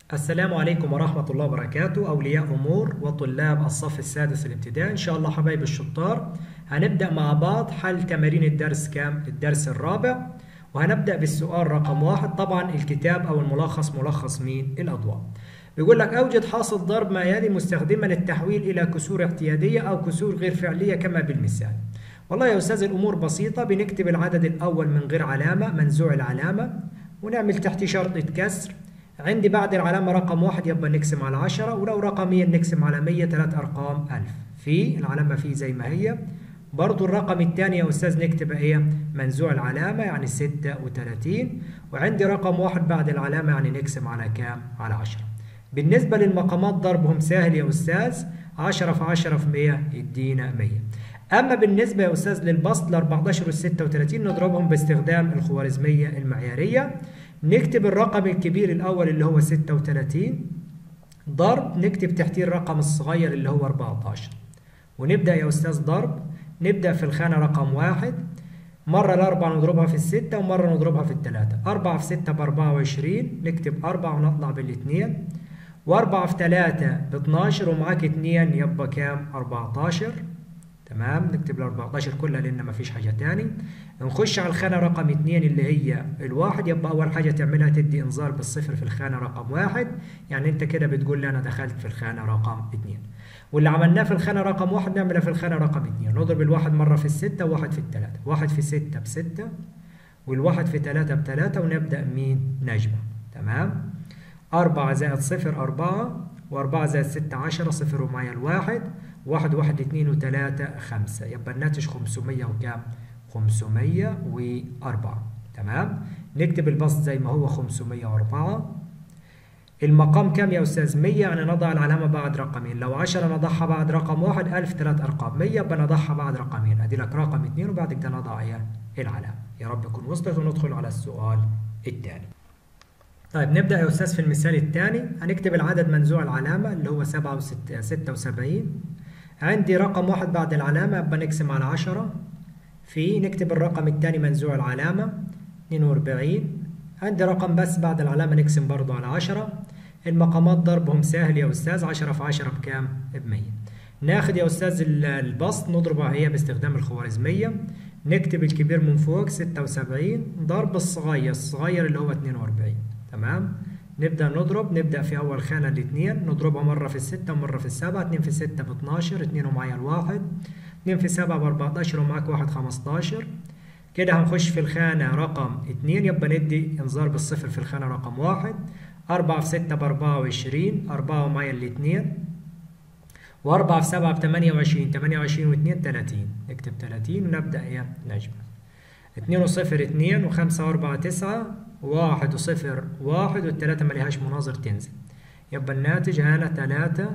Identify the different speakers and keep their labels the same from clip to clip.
Speaker 1: السلام عليكم ورحمة الله وبركاته أولياء أمور وطلاب الصف السادس الابتدائي إن شاء الله حبايب الشطار هنبدأ مع بعض حل تمارين الدرس كام؟ الدرس الرابع وهنبدأ بالسؤال رقم واحد طبعا الكتاب أو الملخص ملخص مين؟ الأضواء بيقول لك أوجد حاصل ضرب ما يلي مستخدما التحويل إلى كسور اعتيادية أو كسور غير فعلية كما بالمثال والله يا أستاذ الأمور بسيطة بنكتب العدد الأول من غير علامة منزوع العلامة ونعمل تحت شرطة كسر عندي بعد العلامة رقم واحد يبقى نقسم على عشرة ولو رقمين نقسم على مية ثلاث أرقام ألف في العلامة في زي ما هي برضو الرقم الثاني يا أستاذ نكتب إيه منزوع العلامة يعني ستة وثلاثين وعندي رقم واحد بعد العلامة يعني نقسم على كام على عشرة بالنسبة للمقامات ضربهم سهل يا أستاذ عشرة في عشرة في مية يدينا مية أما بالنسبة يا أستاذ للبسط ل 14 وال 36 نضربهم باستخدام الخوارزمية المعيارية نكتب الرقم الكبير الأول اللي هو 36 ضرب نكتب تحتيه الرقم الصغير اللي هو 14 ونبدأ يا أستاذ ضرب نبدأ في الخانة رقم واحد مرة الأربعة نضربها في الستة ومرة نضربها في التلاتة أربعة في ستة بأربعة وعشرين نكتب أربعة ونطلع بالاثنين وأربعة في تلاتة باتناشر ومعاك اتنين يبقى كام؟ أربعتاشر تمام نكتب ال 14 كلها لان مفيش حاجه تاني نخش على الخانه رقم 2 اللي هي الواحد يبقى اول حاجه تعملها تدي انذار بالصفر في الخانه رقم واحد يعني انت كده بتقول لي انا دخلت في الخانه رقم 2 واللي عملناه في الخانه رقم واحد نعملها في الخانه رقم 2 نضرب الواحد مره في السته وواحد في الثلاثه واحد في سته بسته والواحد في ثلاثه بثلاثه ونبدا مين نجمع تمام 4 زائد صفر 4 و4 زائد 6 10 صفر ومعايا الواحد واحد واحد اتنين وتلاتة خمسة يبقى الناتج خمسمية وكام؟ خمسمية وأربعة تمام؟ نكتب البسط زي ما هو خمسمية وأربعة المقام كام يا أستاذ؟ مية يعني نضع العلامة بعد رقمين لو عشرة نضعها بعد رقم واحد ألف ثلاث أرقام مية يبقى نضعها بعد رقمين أدي لك رقم اتنين وبعد كده نضع إيه؟ العلامة يا رب تكون وصلت وندخل على السؤال الثاني طيب نبدأ يا أستاذ في المثال الثاني هنكتب العدد منزوع العلامة اللي هو سبعة وستة ستة وسبعين عندي رقم واحد بعد العلامة يبقى نقسم على عشرة في نكتب الرقم الثاني منزوع العلامة اتنين وأربعين عندي رقم بس بعد العلامة نقسم برضو على عشرة المقامات ضربهم سهل يا أستاذ عشرة في عشرة بكام؟ بمية ناخد يا أستاذ البسط نضربها هي باستخدام الخوارزمية نكتب الكبير من فوق ستة وسبعين ضرب الصغير الصغير اللي هو اتنين وأربعين تمام؟ نبدأ نضرب نبدأ في أول خانة الاثنين نضربها مرة في الستة ومرة في السبعة اتنين في ستة باتناشر اتنين ومعايا الواحد اتنين في سبعة بأربعتاشر ومعاك واحد خمستاشر كده هنخش في الخانة رقم اتنين يبقى ندي انذار بالصفر في الخانة رقم واحد أربعة في ستة بأربعة وعشرين أربعة ومعايا الاتنين وأربعة في سبعة بتمانية وعشرين تمانية وعشرين واتنين تلاتين نكتب تلاتين ونبدأ ايه نجمع اتنين وصفر اتنين وخمسة وأربعة تسعة واحد وصفر واحد والتلاتة ملهاش مناظر تنزل يبقى الناتج هنا تلاتة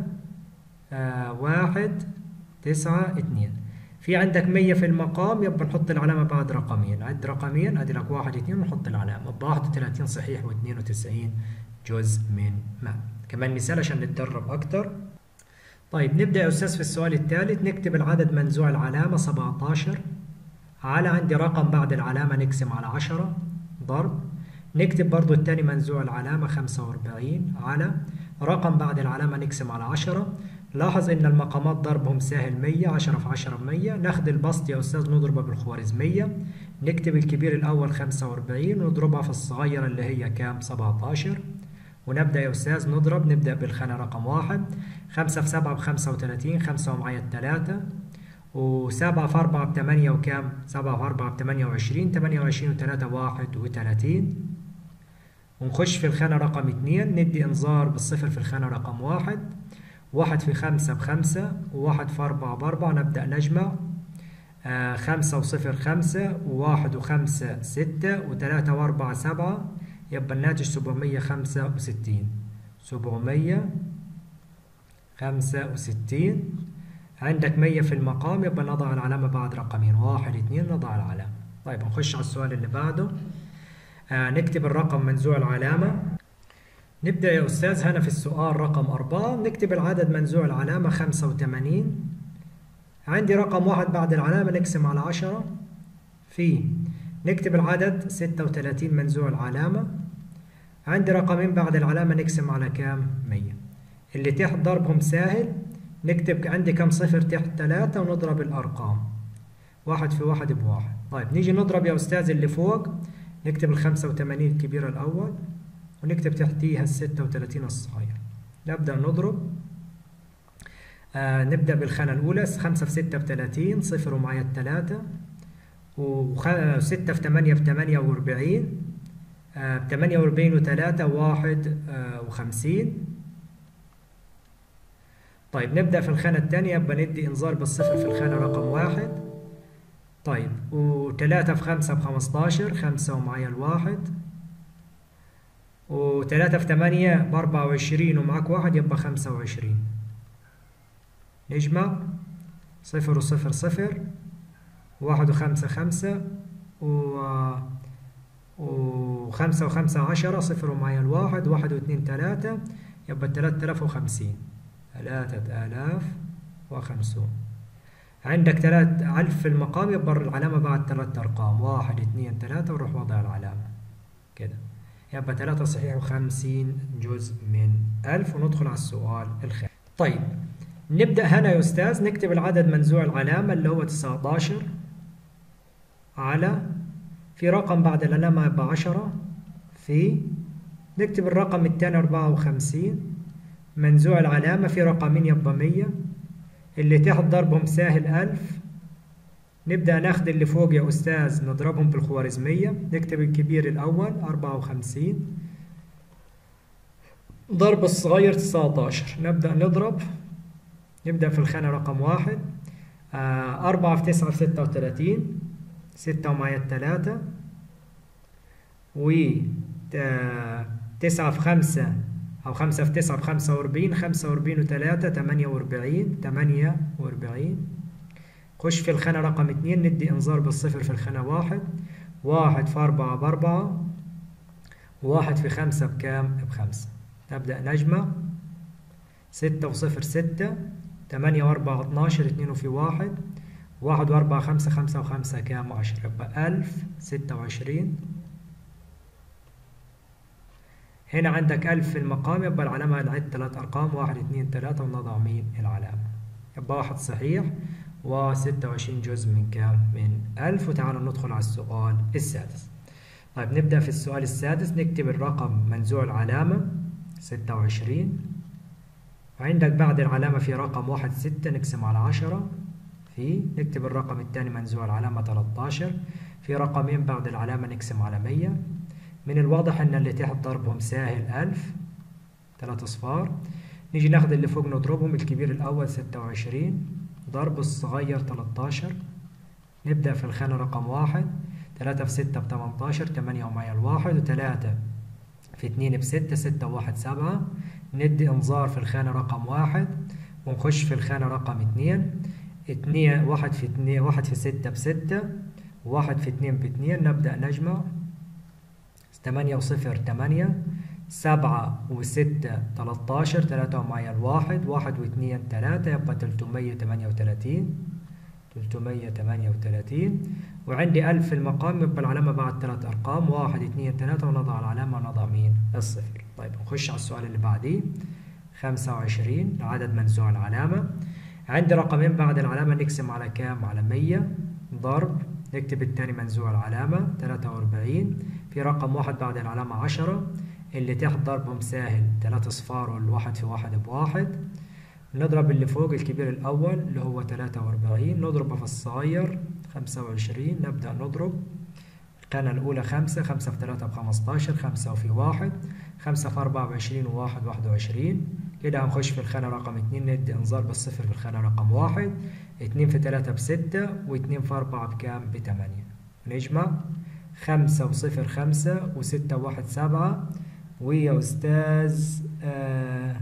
Speaker 1: آه واحد تسعة اتنين في عندك مية في المقام يبقى نحط العلامة بعد رقمين عد رقمين ادي لك واحد اتنين ونحط العلامة يبقى واحد وتلاتين صحيح واتنين وتسعين جزء من ما كمان مثال عشان نتدرب أكتر طيب نبدأ يا أستاذ في السؤال الثالث نكتب العدد منزوع العلامة سبعتاشر على عندي رقم بعد العلامة نقسم على عشرة ضرب نكتب برضو التاني منزوع العلامة 45 على رقم بعد العلامة نقسم على 10 لاحظ ان المقامات ضربهم سهل 100 10 في 10 ب 100 ناخد البسط يا استاذ نضربه بالخوارزمية نكتب الكبير الاول 45 ونضربها في الصغيرة اللي هي كام 17 ونبدأ يا استاذ نضرب نبدأ بالخانة رقم واحد 5 في 7 ب 35 5 ومعايا التلاتة وسبعة في أربعة بتمانية وكام؟ سبعة في أربعة بتمانية وعشرين تمانية وعشرين وتلاتة واحد وتلاتين ونخش في الخانة رقم اتنين ندي انذار بالصفر في الخانة رقم واحد واحد في خمسة بخمسة وواحد في أربعة بأربعة نبدأ نجمع آه خمسة وصفر خمسة وواحد وخمسة ستة وتلاتة وأربعة سبعة يبقى الناتج سبعمية خمسة وستين سبعمية خمسة وستين عندك مية في المقام يبقى نضع العلامة بعد رقمين واحد اتنين نضع العلامة طيب نخش على السؤال اللي بعده آه نكتب الرقم منزوع العلامة نبدأ يا أستاذ هنا في السؤال رقم أربعة نكتب العدد منزوع العلامة خمسة وتمانين عندي رقم واحد بعد العلامة نقسم على عشرة في نكتب العدد ستة وتلاتين منزوع العلامة عندي رقمين بعد العلامة نقسم على كام؟ 100 اللي تحت ضربهم سهل نكتب عندي كم صفر تحت ثلاثة ونضرب الأرقام واحد في واحد بواحد طيب نيجي نضرب يا أستاذ اللي فوق نكتب الخمسة وثمانين الكبيرة الأول ونكتب تحتيها الستة وثلاثين الصغير نبدأ نضرب آه نبدأ بالخانة الأولى خمسة في ستة بثلاثين صفر ومعايا الثلاثة وستة في ثمانية بثمانية وأربعين آه بثمانية وأربعين وثلاثة واحد آه وخمسين طيب نبدأ في الخانة الثانية يبقى ندي إنذار بالصفر في الخانة رقم واحد طيب وتلاتة في خمسة بخمستاشر خمسة ومعايا الواحد وتلاتة في تمانية بأربعة وعشرين ومعاك واحد يبقى خمسة وعشرين نجمع صفر وصفر صفر واحد وخمسة خمسة و وخمسة وخمسة عشرة صفر ومعايا الواحد واحد واثنين تلاتة يبقى تلاتة آلاف وخمسين ثلاثة آلاف وخمسون عندك ثلاث ألف في المقام يبقى العلامة بعد ثلاث أرقام واحد اثنين ثلاثة وروح وضع العلامة كده يبقى ثلاثة صحيح وخمسين جزء من ألف وندخل على السؤال الخامس طيب نبدأ هنا يا أستاذ نكتب العدد منزوع العلامة اللي هو 19 على في رقم بعد العلامة يبقى 10 في نكتب الرقم الثاني 54 منزوع العلامة في رقمين يبقى 100 اللي تحت ضربهم سهل 1000 نبدأ ناخد اللي فوق يا أستاذ نضربهم بالخوارزمية نكتب الكبير الأول 54 ضرب الصغير 19 نبدأ نضرب نبدأ في الخانة رقم واحد آه أربعة في تسعة في ستة وتلاتين ستة ومعايا التلاتة و تسعة في خمسة أو خمسة في تسعة بخمسة وأربعين خمسة وأربعين وتلاتة تمانية وأربعين تمانية وأربعين خش في الخانة رقم اتنين ندي إنذار بالصفر في الخانة واحد واحد في أربعة بأربعة واحد في خمسة بكام؟ بخمسة نبدأ نجمع ستة وصفر ستة تمانية وأربعة اتناشر اتنين وفي واحد واحد وأربعة خمسة خمسة وخمسة كام؟ عشرة يبقى ألف ستة وعشرين هنا عندك ألف في المقام يبقى العلامة هنعد ثلاث أرقام واحد اتنين تلاتة ونضع مين العلامة يبقى واحد صحيح وستة وعشرين جزء من كام؟ من ألف وتعالوا ندخل على السؤال السادس طيب نبدأ في السؤال السادس نكتب الرقم منزوع العلامة ستة وعشرين وعندك بعد العلامة في رقم واحد ستة نقسم على عشرة في نكتب الرقم الثاني منزوع العلامة تلتاشر في رقمين بعد العلامة نقسم على مية من الواضح ان اللي تحت ضربهم ساهل ألف تلات أصفار نيجي ناخد اللي فوق نضربهم الكبير الأول ستة وعشرين ضرب الصغير تلتاشر نبدأ في الخانة رقم واحد تلاتة في ستة بتمنتاشر تمانية ومعايا الواحد وتلاتة في اتنين بستة ستة وواحد سبعة ندي انذار في الخانة رقم واحد ونخش في الخانة رقم اتنين اتنين واحد في اتنين واحد في ستة بستة واحد في اتنين باتنين نبدأ نجمع تمانية وصفر تمانية سبعة وستة تلاتاشر تلاتة ومعايا الواحد واحد واتنين تلاتة يبقى تلتمية تمانية وتلاتين تلتمية تمانية وتلاتين وعندي ألف في المقام يبقى العلامة بعد تلات أرقام واحد اتنين تلاتة ونضع العلامة ونضع مين؟ الصفر طيب نخش على السؤال اللي بعديه خمسة وعشرين عدد منزوع العلامة عندي رقمين بعد العلامة نقسم على كام؟ على مية ضرب نكتب التاني منزوع العلامة تلاتة وأربعين في رقم واحد بعد العلامة عشرة اللي تحت ضربهم ساهل تلاتة صفار والواحد في واحد بواحد نضرب اللي فوق الكبير الأول اللي هو تلاتة وأربعين نضربه في الصغير خمسة وعشرين نبدأ نضرب الخانة الأولى خمسة خمسة في تلاتة بخمستاشر خمسة وفي واحد خمسة في أربعة وعشرين وواحد واحد وعشرين كده هنخش في الخانة رقم اتنين ندي إنذار بالصفر في الخانة رقم واحد اتنين في تلاتة بستة واتنين في أربعة بكام؟ بتمانية نجمع خمسة وصفر خمسة وستة وواحد سبعة ويا أستاذ آه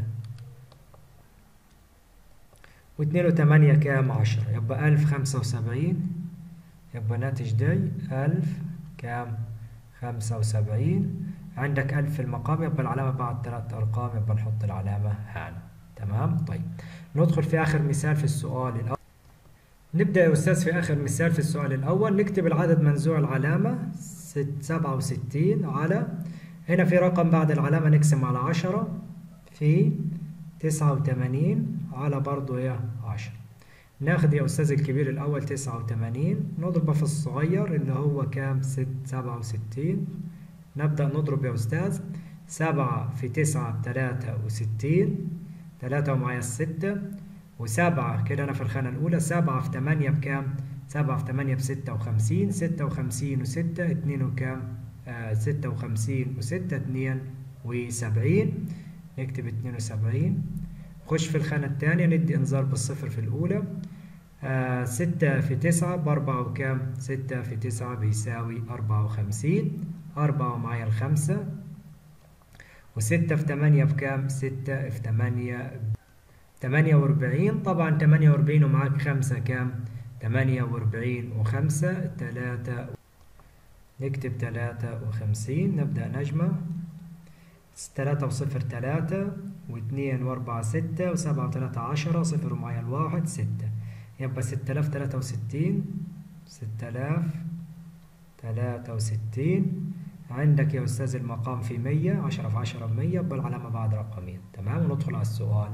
Speaker 1: واتنين وتمانية كام؟ عشرة يبقى ألف خمسة وسبعين يبقى ناتج دي ألف كام؟ خمسة وسبعين عندك ألف في المقام يبقى العلامة بعد ثلاث أرقام يبقى نحط العلامة هنا تمام؟ طيب ندخل في آخر مثال في السؤال الأول نبدأ يا أستاذ في آخر مثال في السؤال الأول نكتب العدد منزوع العلامة ست سبعة وستين على هنا في رقم بعد العلامة نقسم على عشرة في تسعة وتمانين على برضو ايه عشرة ناخد يا أستاذ الكبير الأول تسعة وتمانين نضربه في الصغير اللي هو كام ست سبعة وستين نبدأ نضرب يا أستاذ سبعة في تسعة بتلاتة وستين تلاتة ومعايا الستة وسبعة كده أنا في الخانة الأولى سبعة في تمانية بكام؟ سبعة في تمانية بستة وخمسين ستة وخمسين وستة اتنين وكام؟ آه ستة وخمسين وستة اتنين وسبعين نكتب اتنين وسبعين خش في الخانة التانية ندي إنذار بالصفر في الأولى آه ستة في تسعة بأربعة وكام؟ ستة في تسعة بيساوي أربعة وخمسين أربعة ومعايا الخمسة وستة في تمانية بكام؟ ستة في تمانية تمانية وأربعين طبعا تمانية وأربعين ومعاك خمسة كام؟ تمانية وأربعين وخمسة تلاتة نكتب تلاتة وخمسين نبدأ نجمع تلاتة وصفر تلاتة واثنين وأربعة ستة وسبعة وتلاتة عشرة صفر ومعايا الواحد ستة يبقى ستة آلاف تلاتة وستين ستة آلاف تلاتة وستين عندك يا أستاذ المقام في مية عشرة في عشرة بمية يبقى العلامة بعد رقمين تمام وندخل على السؤال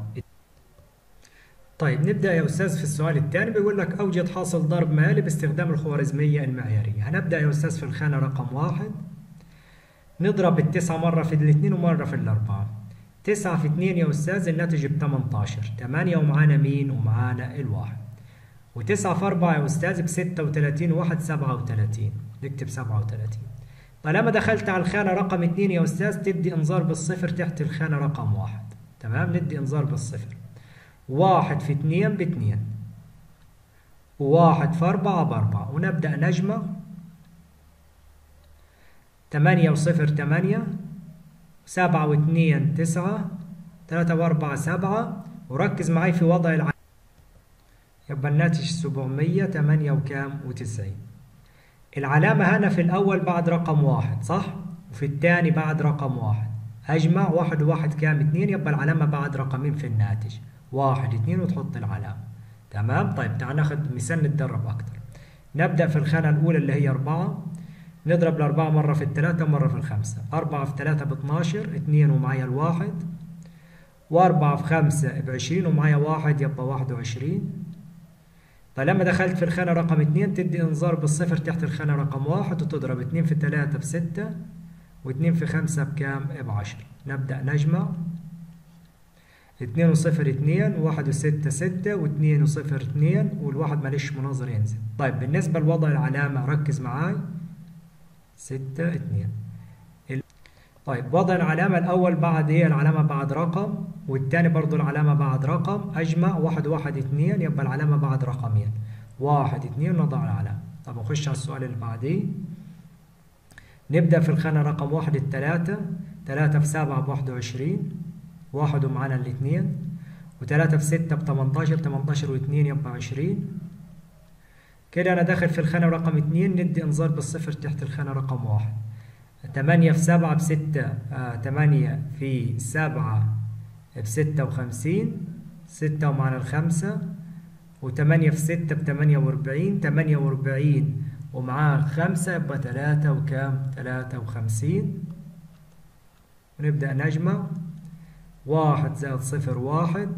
Speaker 1: طيب نبدأ يا أستاذ في السؤال الثاني بيقول لك أوجد حاصل ضرب مالي باستخدام الخوارزمية المعيارية هنبدأ يا أستاذ في الخانة رقم واحد نضرب التسعة مرة في الاثنين ومرة في الأربعة تسعة في اتنين يا أستاذ الناتج بتمنتاشر تمانية ومعانا مين ومعانا الواحد وتسعة في أربعة يا أستاذ بستة وتلاتين وواحد سبعة وتلاتين نكتب سبعة وتلاتين طالما دخلت على الخانة رقم اتنين يا أستاذ تدي إنذار بالصفر تحت الخانة رقم واحد تمام ندي إنذار بالصفر واحد في اتنين باتنين وواحد في أربعة بأربعة ونبدأ نجمع تمانية وصفر تمانية سبعة واثنين تسعة تلاتة وأربعة سبعة وركز معي في وضع العلامة يبقى الناتج سبعمية تمانية وكام وتسعين العلامة هنا في الأول بعد رقم واحد صح؟ وفي الثاني بعد رقم واحد أجمع واحد وواحد كام اتنين يبقى العلامة بعد رقمين في الناتج واحد اتنين وتحط العلامة تمام؟ طيب تعال ناخد مثال نتدرب أكتر نبدأ في الخانة الأولى اللي هي أربعة نضرب الأربعة مرة في التلاتة مرة في الخمسة أربعة في تلاتة باتناشر اتنين ومعايا الواحد وأربعة في خمسة بعشرين ومعايا واحد يبقى واحد وعشرين فلما دخلت في الخانة رقم اتنين تدي إنذار بالصفر تحت الخانة رقم واحد وتضرب اتنين في تلاتة بستة واتنين في خمسة بكام؟ بعشرة نبدأ نجمع اتنين وصفر اتنين وواحد وستة ستة واتنين وصفر اتنين والواحد ماليش مناظر ينزل طيب بالنسبة لوضع العلامة ركز معاي ستة اتنين طيب وضع العلامة الأول بعد هي العلامة بعد رقم والتاني برضو العلامة بعد رقم أجمع واحد واحد اتنين يبقى العلامة بعد رقمين واحد اتنين نضع العلامة طب نخش على السؤال اللي بعديه نبدأ في الخانة رقم واحد التلاتة تلاتة في سبعة بواحد وعشرين واحد ومعانا الاتنين وتلاتة في ستة بتمنتاشر تمنتاشر واتنين يبقى عشرين كده أنا داخل في الخانة رقم اتنين ندي إنذار بالصفر تحت الخانة رقم واحد تمانية في سبعة بستة آه تمانية في سبعة بستة وخمسين ستة ومعنا الخمسة وتمانية في ستة بتمانية وأربعين تمانية وأربعين ومعاه خمسة يبقى تلاتة وكام تلاتة وخمسين ونبدأ نجمع واحد زائد صفر واحد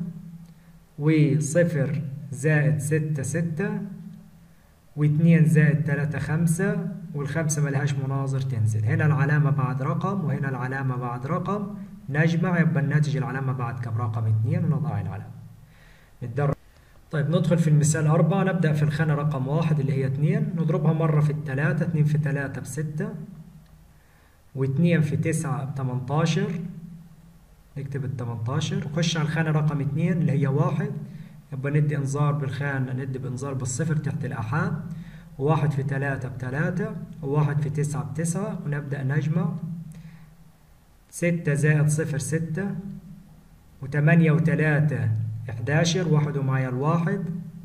Speaker 1: وصفر زائد ستة ستة واتنين زائد تلاتة خمسة والخمسة ملهاش مناظر تنزل هنا العلامة بعد رقم وهنا العلامة بعد رقم نجمع يبقى الناتج العلامة بعد كم رقم اتنين ونضع العلامة نتدرب طيب ندخل في المثال أربعة نبدأ في الخانة رقم واحد اللي هي اتنين نضربها مرة في التلاتة اتنين في تلاتة بستة واتنين في تسعة بتمنتاشر نكتب التمنتاشر نخش على الخانة رقم اتنين اللي هي واحد يبقى ندي انذار بالخانة ندي بانذار بالصفر تحت الآحاد وواحد في تلاتة بتلاتة وواحد في تسعة بتسعة ونبدأ نجمع ستة زائد صفر ستة وتمانية وتلاتة إحداشر واحد ومعايا الواحد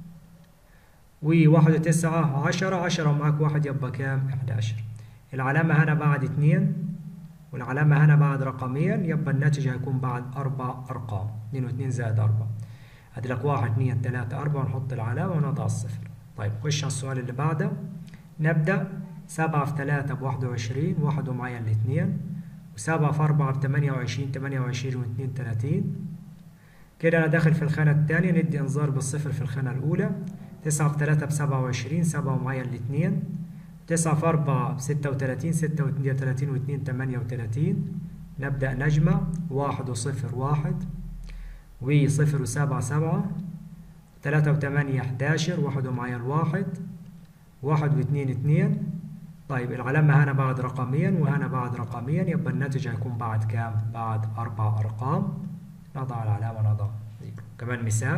Speaker 1: وواحد وتسعة عشرة عشرة ومعاك واحد يبقى كام؟ إحداشر العلامة هنا بعد اتنين والعلامة هنا بعد رقمين يبقى الناتج هيكون بعد أربع أرقام اتنين واتنين زائد أربعة أدي لك واحد اتنين تلاتة أربعة ونحط العلامة ونضع الصفر طيب خش على السؤال اللي بعده نبدأ سبعة في تلاتة بواحد وعشرين واحد ومعايا الاتنين وسبعة في أربعة بتمانية وعشرين تمانية وعشرين واتنين تلاتين كده أنا داخل في الخانة التانية ندي إنذار بالصفر في الخانة الأولى تسعة في تلاتة بسبعة وعشرين سبعة ومعايا الاتنين تسعة في أربعة بستة وتلاتين ستة وتلاتين واتنين تمانية وتلاتين نبدأ نجمع واحد وصفر واحد وصفر وسبعة سبعة تلاتة وتمانية حداشر واحد ومعايا الواحد واحد واثنين اثنين طيب العلامة هنا بعد رقمين وهنا بعد رقمين يبقى الناتج هيكون بعد كام؟ بعد أربع أرقام نضع العلامة نضع كمان مثال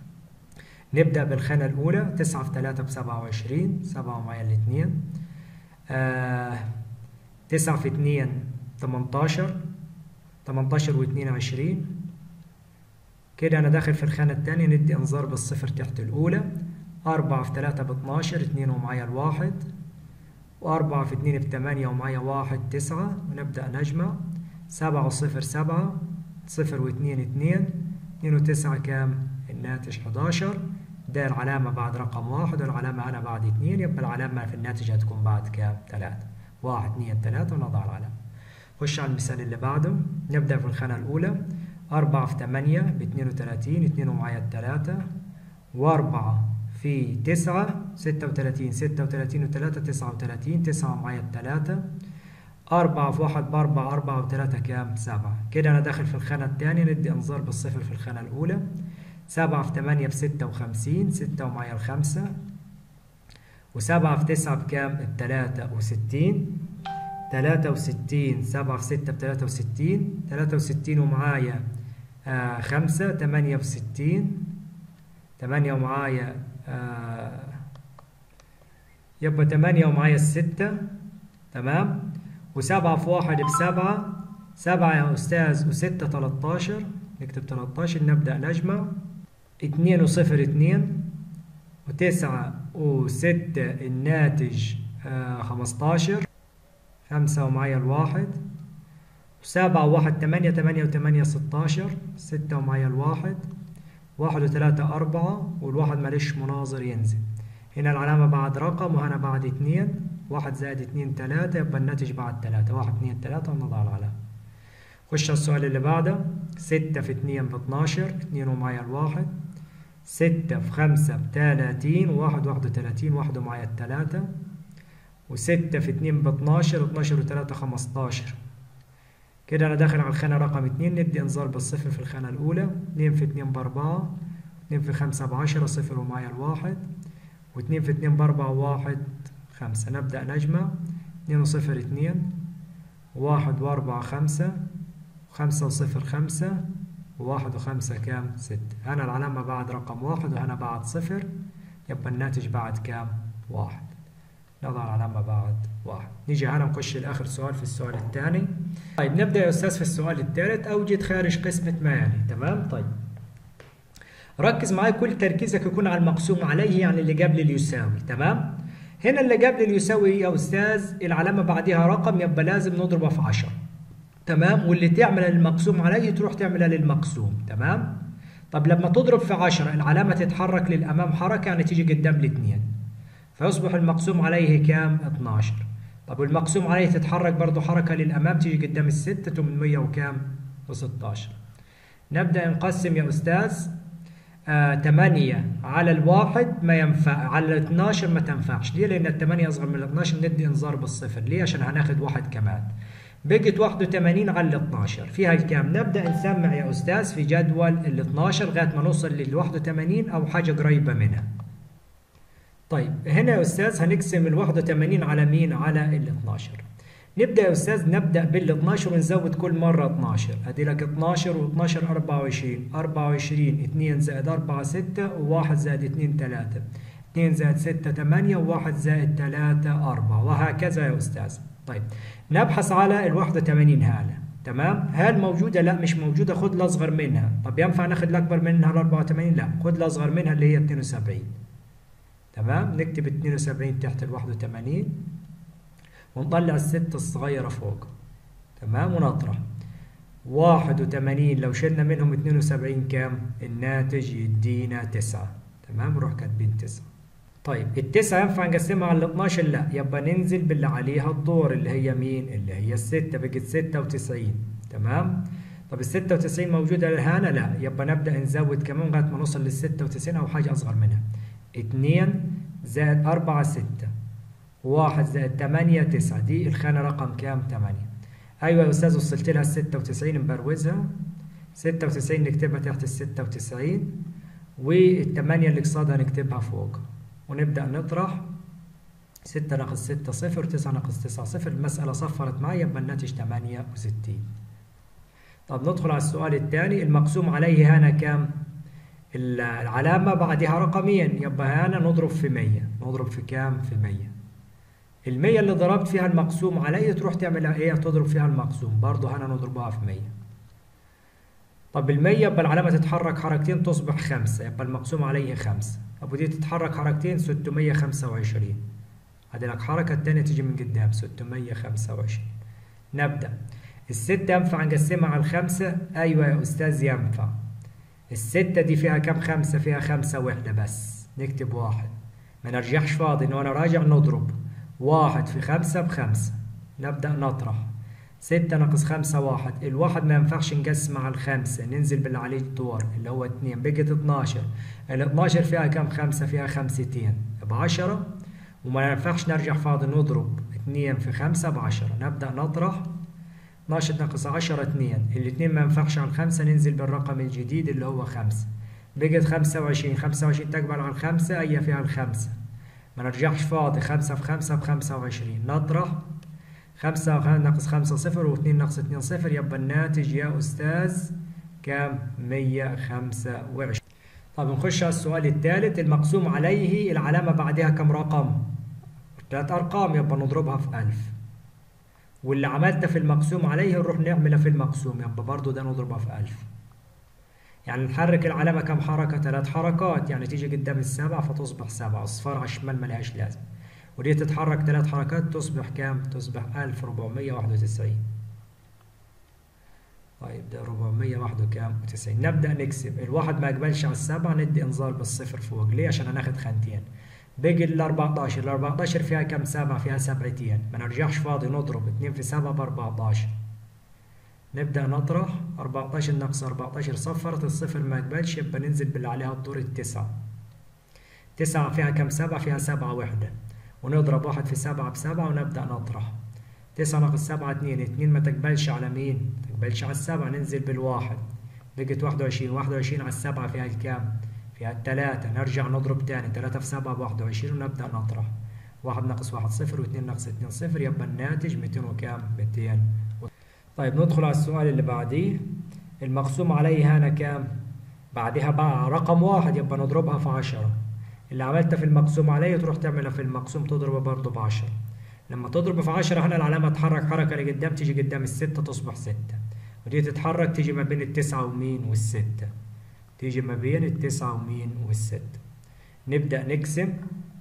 Speaker 1: نبدأ بالخانة الأولى تسعة في تلاتة بسبعة وعشرين سبعة ومعايا الاثنين آه تسعة في اتنين تمنتاشر تمنتاشر واتنين وعشرين كده أنا داخل في الخانة التانية ندي إنذار بالصفر تحت الأولى أربعة في تلاتة باتناشر اتنين ومعايا الواحد وأربعة في اتنين بتمانية ومعايا واحد تسعة ونبدأ نجمع سبعة وصفر سبعة صفر واتنين اتنين اتنين وتسعة كام؟ الناتج حداشر ده العلامة بعد رقم واحد والعلامة هنا بعد اتنين يبقى العلامة في الناتج هتكون بعد كام؟ تلاتة واحد اتنين تلاتة ونضع العلامة خش على المثال اللي بعده نبدأ في الخانة الأولى أربعة في تمانية باتنين وتلاتين اتنين ومعايا التلاتة وأربعة في تسعة ستة وتلاتين ستة وتلاتين وتلاتة تسعة وتلاتين تسعة ومعايا التلاتة أربعة في واحد بأربعة أربعة وتلاتة كام؟ سبعة كده أنا داخل في الخانة التانية ندي إنذار بالصفر في الخانة الأولى سبعة في تمانية بستة وخمسين ستة ومعايا الخمسة وسبعة في تسعة بكام؟ بتلاتة وستين تلاتة وستين سبعة في ستة بتلاتة وستين تلاتة وستين ومعايا آه خمسة تمانية وستين تمانية ومعايا آه يبقى تمانية ومعايا الستة تمام وسبعة في واحد بسبعة سبعة يا أستاذ وستة تلاتاشر نكتب تلاتاشر نبدأ نجمع اتنين وصفر اتنين وتسعة وستة الناتج آه خمستاشر خمسة ومعايا الواحد وسبعة وواحد تمانية تمانية وتمانية ستاشر ستة ومعايا الواحد واحد وتلاتة أربعة والواحد ماليش مناظر ينزل هنا العلامة بعد رقم وهنا بعد اتنين واحد زائد اتنين تلاتة يبقى الناتج بعد تلاتة واحد اتنين تلاتة ونضع العلامة خش على السؤال اللي بعده ستة في اتنين باتناشر اتنين ومعايا الواحد ستة في خمسة بتلاتين وواحد واحد وتلاتين واحد ومعايا التلاتة وستة في اتنين باتناشر اتناشر وتلاتة خمستاشر كده أنا داخل على الخانة رقم اتنين ندي إنذار بالصفر في الخانة الأولى اتنين في اتنين بأربعة اتنين في خمسة بعشرة صفر ومعايا الواحد واتنين في اتنين بأربعة واحد خمسة نبدأ نجمع اتنين وصفر اتنين واحد وأربعة خمسة خمسة وصفر خمسة وواحد وخمسة كام؟ ستة هنا العلامة بعد رقم واحد وهنا بعد صفر يبقى الناتج بعد كام؟ واحد نضع العلامة بعد واحد نيجي هنا نخش لآخر سؤال في السؤال الثاني طيب نبدأ يا أستاذ في السؤال الثالث أوجد خارج قسمة ما يعني تمام طيب ركز معايا كل تركيزك يكون على المقسوم عليه يعني اللي قبل اللي يساوي تمام هنا اللي قبل اللي يساوي يا أستاذ العلامة بعدها رقم يبقى لازم نضربها في 10 تمام واللي تعملها للمقسوم عليه تروح تعملها للمقسوم تمام طب لما تضرب في 10 العلامة تتحرك للأمام حركة يعني تيجي قدام الاثنين فيصبح المقسوم عليه كام 12 طب والمقسوم عليه تتحرك برضه حركة للأمام تيجي قدام الستة 800 وكام و16 نبدأ نقسم يا أستاذ آه 8 على الواحد ما ينفع على ال 12 ما تنفعش ليه؟ لأن ال 8 أصغر من ال 12 ندي إنذار بالصفر ليه؟ عشان هناخد واحد كمان بقت 81 على ال 12 فيها الكام؟ نبدأ نسمع يا أستاذ في جدول ال 12 لغاية ما نوصل لل 81 أو حاجة قريبة منها طيب هنا يا أستاذ هنقسم ال 81 على مين؟ على ال 12 نبدأ يا أستاذ نبدأ بال 12 ونزود كل مرة 12 أدي لك 12 و12 24 24 2 زائد 4 6 و1 زائد 2 3 2 زائد 6 8 و1 زائد 3 4 وهكذا يا أستاذ طيب نبحث على ال 81 هالة تمام هل موجودة لا مش موجودة خد الأصغر منها طب ينفع ناخد الأكبر منها ال 84 لا خد الأصغر منها اللي هي 72 تمام نكتب 72 تحت ال 81 ونطلع الستة الصغيرة فوق تمام ونطرح 81 لو شلنا منهم 72 كام الناتج يدينا 9 تمام نروح كاتبين 9 طيب التسعة ينفع نقسمها على ال 12 لا يبقى ننزل باللي عليها الدور اللي هي مين اللي هي الستة بقت 96 تمام طب ال 96 موجودة هنا لا يبقى نبدأ نزود كمان لغاية ما نوصل لل 96 أو حاجة أصغر منها 2 زائد 4 6 1 زائد 8 9 دي الخانة رقم كام 8 أيوة يا أستاذ وصلت لها ال 96 نبروزها 96 نكتبها تحت ال 96 والثمانية اللي قصادها نكتبها فوق ونبدأ نطرح 6 ناقص 6 صفر 9 ناقص 9 صفر المسألة صفرت معي يبقى الناتج 68 طب ندخل على السؤال الثاني المقسوم عليه هنا كام؟ العلامة بعدها رقمين يبقى هنا نضرب في 100 نضرب في كام؟ في 100 ال 100 اللي ضربت فيها المقسوم عليه تروح تعمل ايه؟ تضرب فيها المقسوم برضه هنا نضربها في 100 طب ال 100 يبقى العلامة تتحرك حركتين تصبح 5 يبقى المقسوم عليه 5 طب ودي تتحرك حركتين 625 ادي لك حركة الثانية تيجي من قدام 625 نبدأ الستة ينفع نقسمها على الخمسة؟ أيوة يا أستاذ ينفع الستة دي فيها كم خمسة؟ فيها خمسة وحدة بس نكتب واحد ما نرجعش فاضي إن أنا راجع نضرب واحد في خمسة بخمسة نبدأ نطرح ستة ناقص خمسة واحد الواحد ما ينفعش نقسم على الخمسة ننزل باللي عليه الدور اللي هو اتنين بقت اتناشر ال 12 فيها كم خمسة فيها خمستين بعشرة وما ينفعش نرجع فاضي نضرب اتنين في خمسة بعشرة نبدأ نطرح 12 ناقص 10 2 الاثنين ما ينفعش على الخمسة ننزل بالرقم الجديد اللي هو 5 بقت 25 25 تقبل على الخمسة هي فيها الخمسة ما نرجعش فاضي 5 في 5 ب 25 نطرح 5 ناقص 5 صفر و2 ناقص 2 صفر يبقى الناتج يا أستاذ كام 125 طب نخش على السؤال الثالث المقسوم عليه العلامة بعدها كم رقم؟ ثلاث أرقام يبقى نضربها في 1000 واللي عملته في المقسوم عليه نروح نعمله في المقسوم يبقى برضه ده نضربها في 1000 يعني نحرك العلامة كم حركة؟ ثلاث حركات يعني تيجي قدام السبعة فتصبح سبعة أصفار على الشمال ملهاش لازمة ودي تتحرك ثلاث حركات تصبح كام؟ تصبح 1491 طيب ده 491 نبدأ نكسب الواحد ما يقبلش على السبعة ندي انذار بالصفر فوق ليه؟ عشان هناخد خانتين بقي ال 14 ال 14 فيها كم سبعة فيها سبعتين ما نرجعش فاضي نضرب 2 في 7 ب 14 نبدأ نطرح 14 ناقص 14 صفرت الصفر ما يقبلش يبقى ننزل باللي عليها الدور التسعة تسعة فيها كم سبعة فيها سبعة وحدة ونضرب واحد في سبعة بسبعة ونبدأ نطرح تسعة ناقص سبعة اتنين اتنين ما تقبلش على مين؟ ما تقبلش على السبعة ننزل بالواحد بقت واحد وعشرين واحد وعشرين على السبعة فيها الكام؟ فيها التلاتة نرجع نضرب تاني تلاتة في سبعة بواحد وعشرين ونبدأ نطرح واحد ناقص واحد صفر واثنين ناقص اتنين صفر يبقى الناتج ميتين وكام؟ ميتين طيب ندخل على السؤال اللي بعديه المقسوم عليه هنا كام؟ بعدها بقى رقم واحد يبقى نضربها في عشرة اللي عملتها في المقسوم عليه تروح تعملها في المقسوم تضربها برضه بعشرة لما تضرب في عشرة هنا العلامة تتحرك حركة لقدام تيجي قدام الستة تصبح ستة ودي تتحرك تيجي ما بين التسعة ومين والستة تيجي ما بين التسعة ومين والستة نبدأ نقسم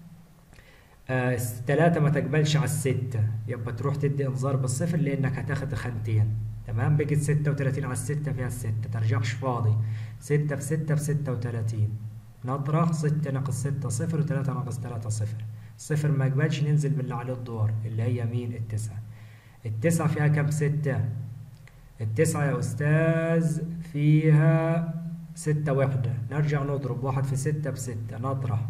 Speaker 1: آه التلاتة ما تقبلش على الستة يبقى تروح تدي انذار بالصفر لأنك هتاخد خانتين تمام بقت ستة وتلاتين على الستة فيها الستة ترجعش فاضي ستة في ستة في ستة وتلاتين نطرح ستة ناقص ستة صفر وتلاتة ناقص تلاتة صفر صفر ما يقبلش ننزل باللي عليه الدور اللي هي مين التسعة التسعة فيها كم ستة التسعة يا أستاذ فيها ستة وحدة نرجع نضرب واحد في ستة بستة نطرح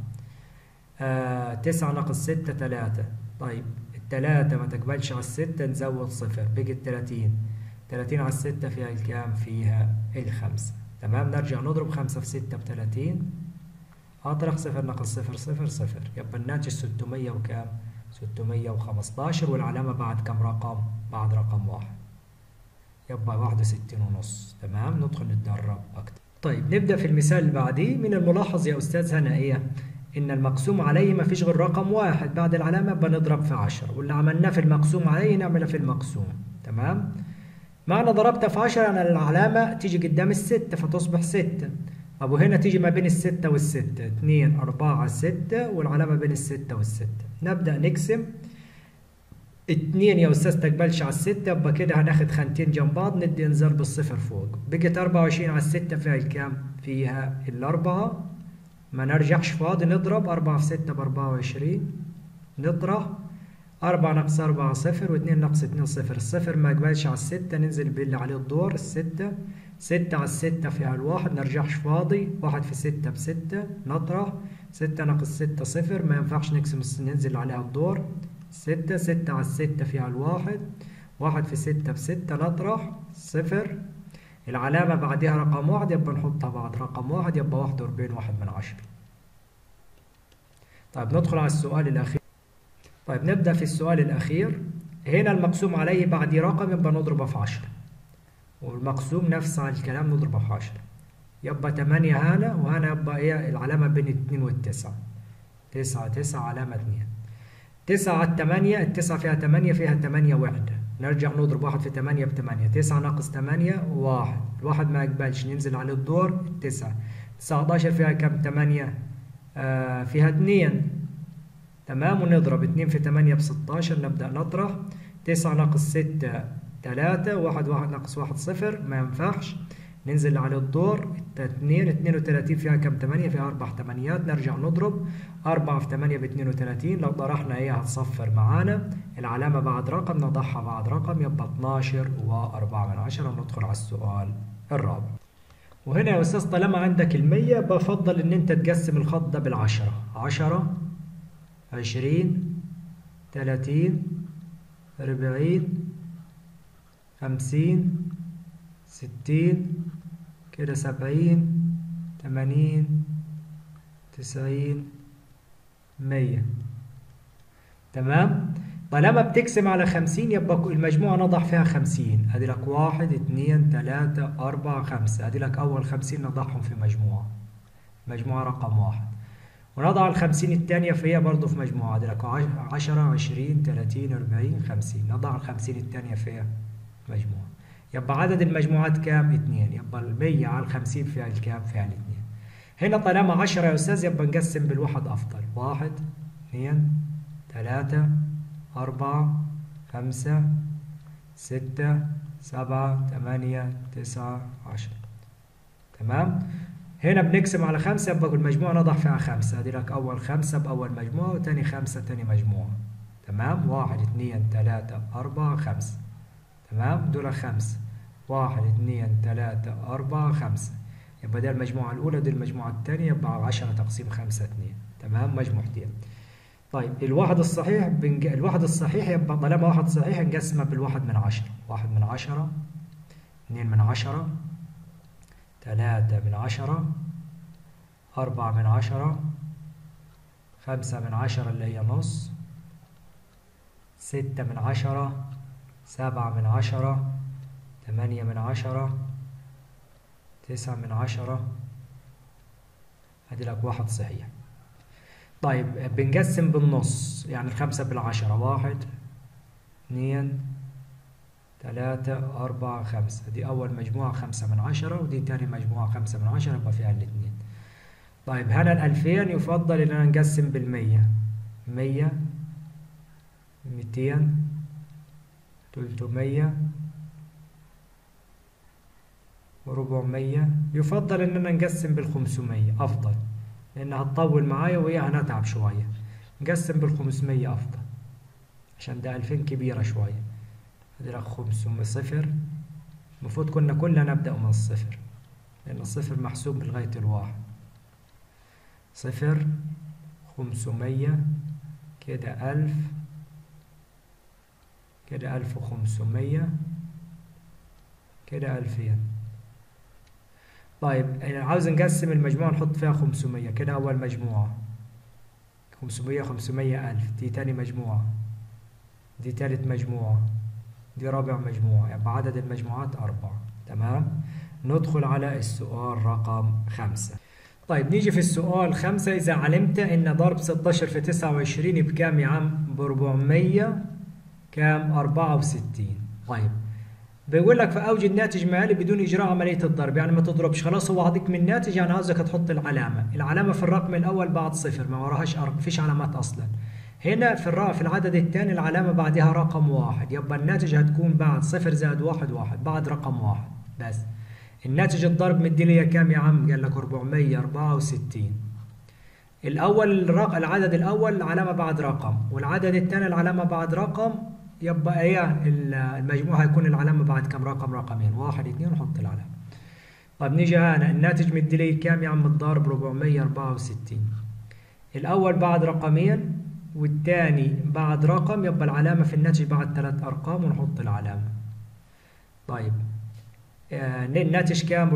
Speaker 1: آه تسعة ناقص ستة تلاتة طيب التلاتة ما تقبلش على الستة نزود صفر بقت تلاتين تلاتين على الستة فيها الكام فيها الخمسة تمام نرجع نضرب خمسة في ستة بتلاتين أطرح صفر ناقص صفر صفر صفر يبقى الناتج ستمية وكام ستمية وخمستاشر والعلامة بعد كم رقم بعد رقم واحد يبقى واحد وستين ونص تمام ندخل نتدرب أكتر طيب نبدأ في المثال اللي بعديه من الملاحظ يا أستاذ هنا إيه إن المقسوم عليه ما فيش غير رقم واحد بعد العلامة بنضرب في عشرة واللي عملناه في المقسوم عليه نعمله في المقسوم تمام معنى ضربتها في عشرة أن العلامة تيجي قدام الستة فتصبح ستة أبو هنا تيجي ما بين الستة والستة اتنين أربعة ستة والعلامة بين الستة والستة نبدأ نقسم اتنين يا أستاذ تقبلش على الستة يبقى كده هناخد خانتين جنب بعض ندي انذار بالصفر فوق بقت أربعة وعشرين على الستة فيها الكام؟ فيها الأربعة ما نرجعش فاضي نضرب أربعة في ستة بأربعة وعشرين نطرح أربعة ناقص أربعة صفر واتنين ناقص اتنين صفر الصفر ما يقبلش على الستة ننزل باللي عليه الدور الستة ستة على الستة فيها الواحد نرجعش فاضي واحد في ستة بستة نطرح ستة ناقص ستة صفر ما ينفعش نقسم ننزل عليها الدور ستة ستة على الستة فيها الواحد واحد في ستة بستة نطرح صفر العلامة بعدها رقم واحد يبقى نحطها بعد رقم واحد يبقى واحد وأربعين واحد من عشرة طيب ندخل على السؤال الأخير طيب نبدأ في السؤال الأخير هنا المقسوم عليه بعد رقم يبقى نضربه في عشرة والمقسوم نفس الكلام نضربه في عشرة يبقى تمانية هنا وهنا يبقى ايه العلامة بين اتنين والتسعة تسعة تسعة علامة اتنين تسعة على التمانية التسعة فيها تمانية فيها تمانية وحدة نرجع نضرب واحد في تمانية بتمانية تسعة ناقص تمانية واحد الواحد ما يقبلش ننزل على الدور التسعة تسعتاشر فيها كم تمانية آه فيها اتنين تمام ونضرب اتنين في تمانية بستاشر نبدأ نطرح تسعة ناقص ستة تلاتة واحد واحد ناقص واحد صفر ما ينفعش ننزل على الدور اتنين اتنين وتلاتين فيها كم تمانية فيها أربع تمانيات نرجع نضرب أربعة في تمانية باتنين وتلاتين لو طرحنا إيه هتصفر معانا العلامة بعد رقم نضعها بعد رقم يبقى اتناشر وأربعة من عشرة وندخل على السؤال الرابع وهنا يا أستاذ طالما عندك المية بفضل إن أنت تقسم الخط ده بالعشرة عشرة عشرين تلاتين أربعين خمسين ستين كده سبعين تمانين تسعين مية تمام طالما بتقسم على خمسين يبقى المجموعة نضع فيها خمسين ادي لك واحد اتنين تلاتة اربعة خمسة ادي لك اول خمسين نضعهم في مجموعة مجموعة رقم واحد ونضع الخمسين التانية فيها برضه في مجموعة ادي لك عشرة عشرين تلاتين اربعين خمسين نضع الخمسين التانية فيها مجموعة يبقى عدد المجموعات كام؟ اتنين يبقى المية على الخمسين فيها الكام؟ فيها الاتنين هنا طالما عشرة يا أستاذ يبقى نقسم بالواحد أفضل واحد اثنين ثلاثة أربعة خمسة ستة سبعة ثمانية تسعة عشرة تمام؟ هنا بنقسم على خمسة يبقى المجموعة نضع فيها خمسة ادي لك أول خمسة بأول مجموعة وتاني خمسة تاني مجموعة تمام؟ واحد اثنين ثلاثة أربعة خمسة تمام دول خمسة واحد اثنين ثلاثة أربعة خمسة يبقى ده المجموعة الأولى دي المجموعة الثانية يبقى عشرة تقسيم خمسة اثنين تمام مجموعتين طيب الواحد الصحيح بنج... الواحد الصحيح يبقى طالما واحد صحيح نقسمه بالواحد من عشرة واحد من عشرة اثنين من عشرة ثلاثة من عشرة أربعة من عشرة خمسة من عشرة اللي هي نص ستة من عشرة سبعة من عشرة ثمانية من عشرة تسعة من عشرة ادي لك واحد صحيح طيب بنقسم بالنص يعني الخمسة بالعشرة واحد اثنين ثلاثة أربعة خمسة دي أول مجموعة خمسة من عشرة ودي تاني مجموعة خمسة من عشرة يبقى فيها الاثنين طيب هنا الألفين يفضل إننا نقسم بالمية مية ميتين تلتمية وربعمية يفضل إننا نقسم بالخمسمية أفضل لأنها تطول معايا وهي هنتعب شوية نقسم بالخمسمية أفضل عشان ده ألفين كبيرة شوية أدي لك خمسمية صفر المفروض كنا كلنا نبدأ من الصفر لأن الصفر محسوب لغاية الواحد صفر خمسمية كده ألف كده ألف وخمسمية كده ألفين طيب أنا عاوز نقسم المجموعة نحط فيها خمسمية كده أول مجموعة خمسمية خمسمية ألف دي تاني مجموعة دي تالت مجموعة دي رابع مجموعة يبقى عدد المجموعات أربعة تمام ندخل على السؤال رقم خمسة طيب نيجي في السؤال خمسة إذا علمت إن ضرب 16 في 29 بكام يا عم؟ ب 400 كام 64 طيب بيقول لك في اوجد ناتج مالي بدون اجراء عمليه الضرب يعني ما تضربش خلاص هو عطيك من ناتج يعني عاوزك تحط العلامه العلامه في الرقم الاول بعد صفر ما وراهاش ارقام فيش علامات اصلا هنا في الرقم في العدد الثاني العلامه بعدها رقم واحد يبقى الناتج هتكون بعد صفر زائد واحد واحد بعد رقم واحد بس الناتج الضرب مدي لي كام يا عم قال لك 464 الأول الرق... العدد الأول العلامة بعد رقم والعدد الثاني العلامة بعد رقم يبقى ايه المجموع هيكون العلامة بعد كم رقم رقمين واحد اثنين نحط العلامة طيب نيجي هنا الناتج مدي لي كام يا عم الضارب 464 الأول بعد رقمين والثاني بعد رقم يبقى العلامة في الناتج بعد ثلاث أرقام ونحط العلامة طيب آه الناتج كام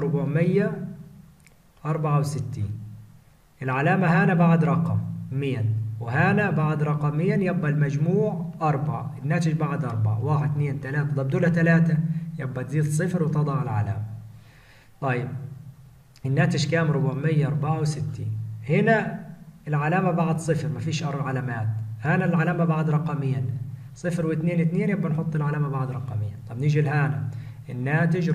Speaker 1: 464 العلامة هنا بعد رقم 100 وهنا بعد رقمين يبقى المجموع أربعة الناتج بعد أربعة واحد اثنين ثلاثة طب دول ثلاثة يبقى تزيد صفر وتضع العلامة طيب الناتج كام 464 هنا العلامة بعد صفر مفيش أربع علامات هنا العلامة بعد رقمين صفر واثنين اثنين يبقى نحط العلامة بعد رقمين طب نيجي لهنا الناتج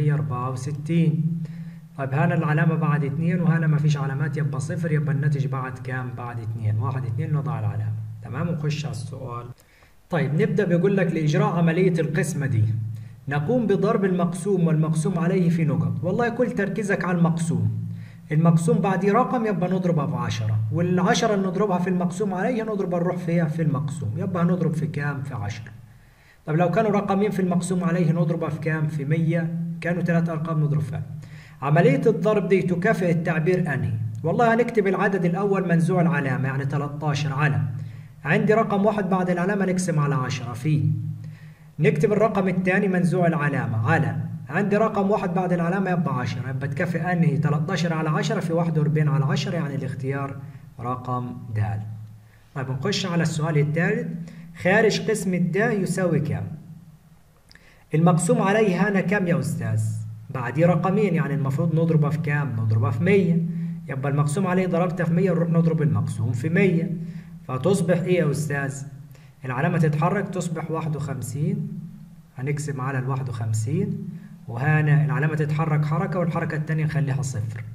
Speaker 1: 464 طيب هنا العلامة بعد اثنين وهنا مفيش علامات يبقى صفر يبقى الناتج بعد كام بعد اثنين واحد اثنين نضع العلامة تمام ونخش على السؤال طيب نبدأ بيقول لك لإجراء عملية القسمة دي نقوم بضرب المقسوم والمقسوم عليه في نقط والله كل تركيزك على المقسوم المقسوم بعديه رقم يبقى نضربها في 10 والعشرة اللي نضربها في المقسوم عليه نضرب نروح فيها في المقسوم يبقى هنضرب في كام في 10 طب لو كانوا رقمين في المقسوم عليه نضربها في كام في 100 كانوا ثلاث ارقام نضرب فيها عملية الضرب دي تكافئ التعبير انهي والله هنكتب العدد الاول منزوع العلامة يعني 13 على عندي رقم واحد بعد العلامة نقسم على 10 في نكتب الرقم الثاني منزوع العلامة على عندي رقم واحد بعد العلامة يبقى 10 يبقى تكفي أنهي 13 على 10 في 41 على 10 يعني الاختيار رقم د طيب نخش على السؤال الثالث خارج قسم د يساوي كم المقسوم عليه هنا كم يا أستاذ بعديه رقمين يعني المفروض نضربه في كام نضربه في 100 يبقى المقسوم عليه ضربته في 100 نروح نضرب المقسوم في 100 فتصبح ايه يا أستاذ العلامة تتحرك تصبح 51 هنقسم على ال 51 وهنا العلامة تتحرك حركة والحركة الثانية نخليها صفر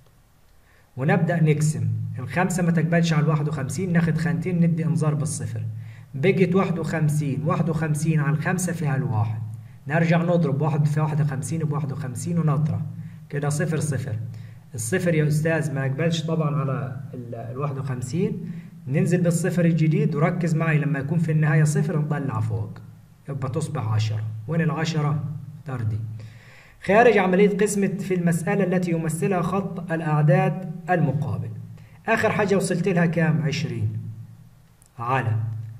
Speaker 1: ونبدأ نقسم الخمسة ما تقبلش على الواحد وخمسين ناخد خانتين ندي انذار بالصفر بقت واحد وخمسين واحد وخمسين على الخمسة فيها الواحد نرجع نضرب واحد في واحد وخمسين بواحد وخمسين ونطرح كده صفر صفر الصفر يا أستاذ ما يقبلش طبعا على الواحد وخمسين ننزل بالصفر الجديد وركز معي لما يكون في النهاية صفر نطلع فوق يبقى تصبح عشرة وين العشرة تردي خارج عملية قسمة في المسألة التي يمثلها خط الأعداد المقابل آخر حاجة وصلت لها كام عشرين على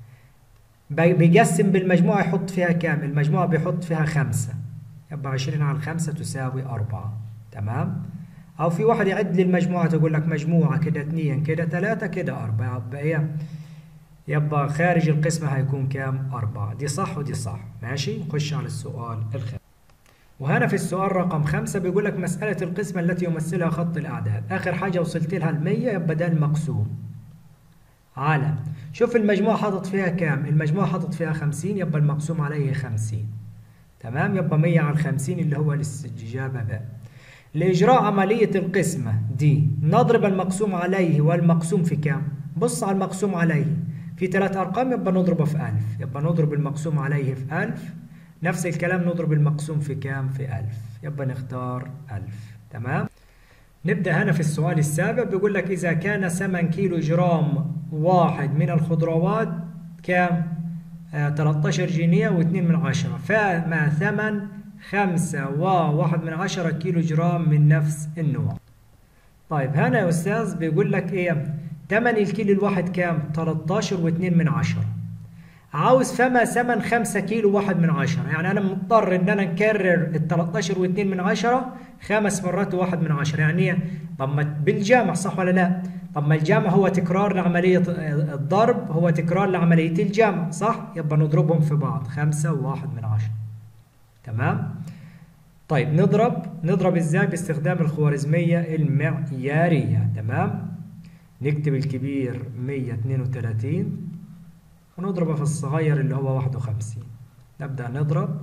Speaker 1: بيقسم بالمجموعة يحط فيها كام المجموعة بيحط فيها خمسة يبقى عشرين على خمسة تساوي أربعة تمام أو في واحد يعد لي المجموعة تقول لك مجموعة كده اثنين كده ثلاثة كده أربعة يبقى إيه يبقى خارج القسمة هيكون كام أربعة دي صح ودي صح ماشي نخش على السؤال الخامس وهنا في السؤال رقم خمسة بيقول لك مسألة القسمة التي يمثلها خط الأعداد آخر حاجة وصلت لها المية يبقى ده المقسوم على شوف المجموعة حاطط فيها كام المجموعة حاطط فيها خمسين يبقى المقسوم عليه خمسين تمام يبقى مية على الخمسين اللي هو الإجابة باء لإجراء عملية القسمة دي نضرب المقسوم عليه والمقسوم في كام بص على المقسوم عليه في ثلاث أرقام يبقى نضربه في ألف يبقى نضرب المقسوم عليه في ألف نفس الكلام نضرب المقسوم في كام في ألف يبقى نختار ألف تمام نبدأ هنا في السؤال السابع بيقول لك إذا كان ثمن كيلو جرام واحد من الخضروات كام آه 13 جنيه و2 من عشرة فما ثمن خمسة وواحد من عشرة كيلو جرام من نفس النوع طيب هنا يا أستاذ بيقول لك إيه ثمن الكيلو الواحد كام 13 و2 من عشرة عاوز فما ثمن 5 كيلو واحد من عشرة يعني أنا مضطر إن أنا نكرر ال 13 و2 من عشرة خمس مرات واحد من عشرة يعني طب ما بالجامع صح ولا لا؟ طب ما الجامع هو تكرار لعملية الضرب هو تكرار لعملية الجمع صح؟ يبقى نضربهم في بعض خمسة وواحد من عشرة تمام؟ طيب نضرب نضرب ازاي باستخدام الخوارزمية المعيارية تمام؟ نكتب الكبير 132 ونضربه في الصغير اللي هو 51 نبدأ نضرب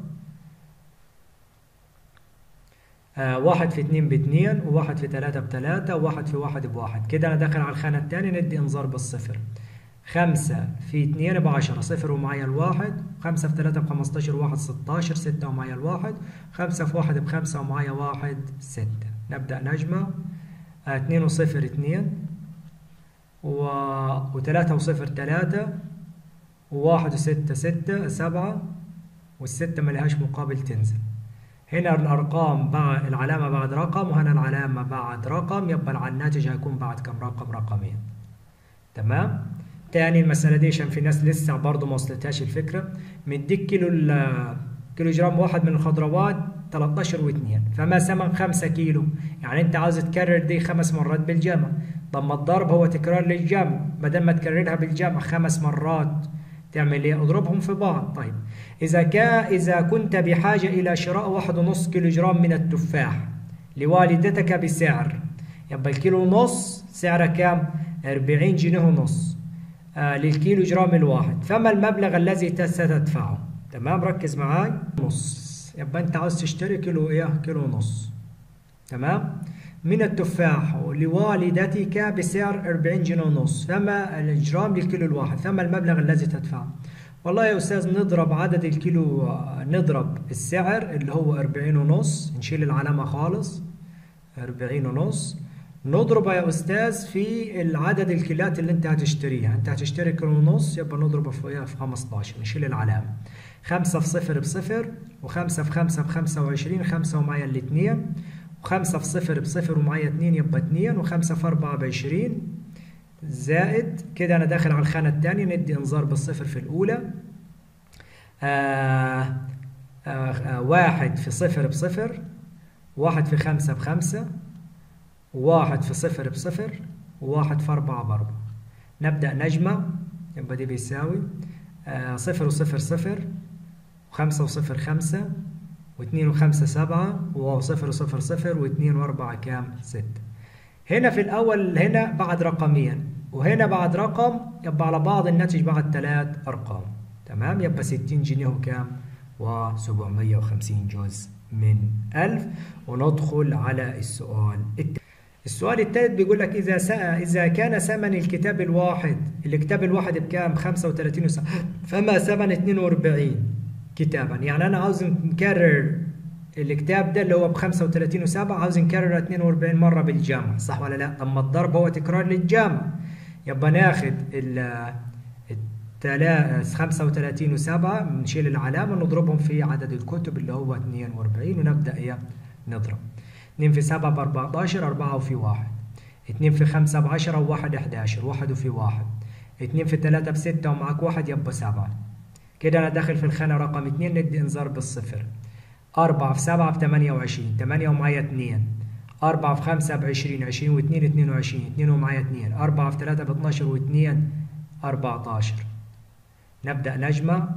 Speaker 1: آه واحد في اتنين باتنين وواحد في تلاتة بتلاتة وواحد في واحد بواحد كده أنا داخل على الخانة التانية ندي إنذار بالصفر خمسة في اتنين بعشرة صفر ومعايا الواحد خمسة في تلاتة بخمستاشر واحد ستاشر ستة ومعايا الواحد خمسة في واحد بخمسة ومعايا واحد ستة نبدأ نجمع آه اتنين وصفر اتنين و... وتلاتة وصفر تلاتة وواحد وستة ستة سبعة والستة ملهاش مقابل تنزل هنا الأرقام بعد العلامة بعد رقم وهنا العلامة بعد رقم يبقى الناتج هيكون بعد كم رقم رقمين تمام تاني المسألة دي عشان في ناس لسه برضه ما وصلتهاش الفكرة مديك كيلو كيلو جرام واحد من الخضروات 13 و2 فما ثمن 5 كيلو يعني انت عاوز تكرر دي خمس مرات بالجمع طب ما الضرب هو تكرار للجمع بدل ما تكررها بالجمع خمس مرات تعمل ايه اضربهم في بعض طيب اذا كان اذا كنت بحاجه الى شراء واحد ونص كيلو جرام من التفاح لوالدتك بسعر يبقى الكيلو ونص سعره كام 40 جنيه ونص آه للكيلو جرام الواحد فما المبلغ الذي ستدفعه تمام ركز معاي نص يبقى انت عاوز تشتري كيلو ايه كيلو ونص تمام من التفاح لوالدتك بسعر 40 جنيه ونص فما الجرام للكيلو الواحد فما المبلغ الذي تدفعه والله يا استاذ نضرب عدد الكيلو نضرب السعر اللي هو 40 ونص نشيل العلامه خالص 40 ونص نضربه يا استاذ في العدد الكيلات اللي انت هتشتريها انت هتشتري كيلو ونص يبقى نضربه فوقيها في 15 نشيل العلامه 5 في صفر بصفر وخمسة في خمسة بخمسة وعشرين خمسة ومعايا الاتنين وخمسة في صفر بصفر ومعايا اتنين يبقى اتنين وخمسة في أربعة بعشرين زائد كده أنا داخل على الخانة التانية ندي إنذار بالصفر في الأولى آه آه آه واحد في صفر بصفر واحد في خمسة بخمسة واحد في صفر بصفر وواحد في أربعة بأربعة نبدأ نجمع يبقى دي بيساوي آه صفر وصفر صفر وخمسة وصفر خمسة واثنين وخمسة سبعة وصفر وصفر صفر واثنين وأربعة كام؟ ستة. هنا في الأول هنا بعد رقمين وهنا بعد رقم يبقى على بعض الناتج بعد ثلاث أرقام تمام؟ يبقى ستين جنيه وكام؟ وسبعمية وخمسين جزء من ألف وندخل على السؤال التالي. السؤال الثالث بيقول لك إذا سأ إذا كان ثمن الكتاب الواحد الكتاب الواحد بكام؟ 35 وسبعة فما ثمن 42 كتابا يعني انا عاوز نكرر الكتاب ده اللي هو ب 35 و7 عاوز نكرره 42 مره بالجمع صح ولا لا؟ طب ما الضرب هو تكرار للجمع يبقى ناخد ال 35 و7 نشيل العلامه نضربهم في عدد الكتب اللي هو 42 ونبدا ايه نضرب 2 في 7 ب 14 4 وفي 1 2 في 5 ب 10 و1 11 1 وفي 1 2 في 3 ب 6 ومعاك 1 يبقى 7 كده انا داخل في الخانه رقم 2 ندي انذار بالصفر 4 في 7 ب 28 8 ومعايا 2 4 في 5 ب 20 20 و2 22 2 ومعايا 2 4 في 3 ب 12 و2 14 نبدأ نجمع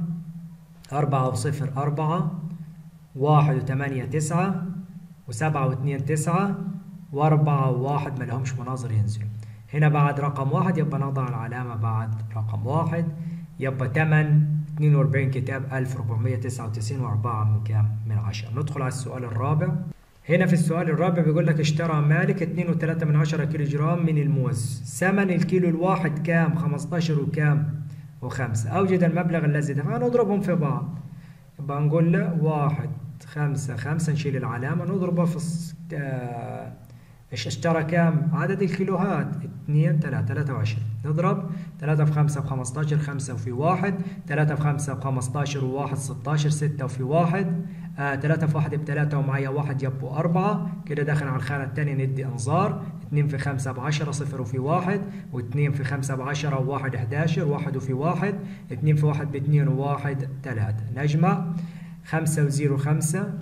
Speaker 1: 4 و0 4 1 و8 9 و7 و2 9 و4 و1 ما لهمش مناظر ينزلوا هنا بعد رقم واحد يبقى نضع العلامة بعد رقم واحد يبقى 8 42 كتاب 1499 و4 من كام؟ من 10 ندخل على السؤال الرابع هنا في السؤال الرابع بيقول لك اشترى مالك 2.3 من 10 كيلو جرام من الموز ثمن الكيلو الواحد كام 15 وكام و5 اوجد المبلغ الذي دفعه نضربهم في بعض يبقى نقول له 1 5 5 نشيل العلامة نضربه في آه اشترى كام عدد الكيلوهات 2 3 23 نضرب 3 في 5 ب 15 5 وفي 1 3 في 5 ب 15 و1 16 6 وفي 1 آه 3 في 1 ب 3 ومعايا 1 يبقوا 4 كده داخل على الخانة الثانية ندي انظار 2 في 5 ب 10 0 وفي 1 و2 في 5 ب 10 و1 11 1 وفي 1 2 في 1 ب 2 و1 3 نجمع 5 و0 5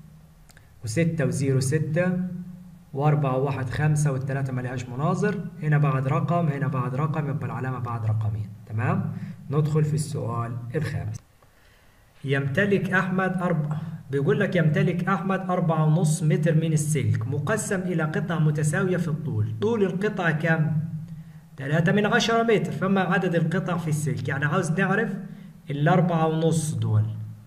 Speaker 1: و6 و0 6 وأربعة وواحد خمسة والتلاتة ملهاش مناظر هنا بعد رقم هنا بعد رقم يبقى العلامة بعد رقمين تمام ندخل في السؤال الخامس يمتلك أحمد أربعة بيقول لك يمتلك أحمد أربعة ونص متر من السلك مقسم إلى قطع متساوية في الطول طول القطعة كام؟ تلاتة من عشرة متر فما عدد القطع في السلك يعني عاوز نعرف الأربعة ونص دول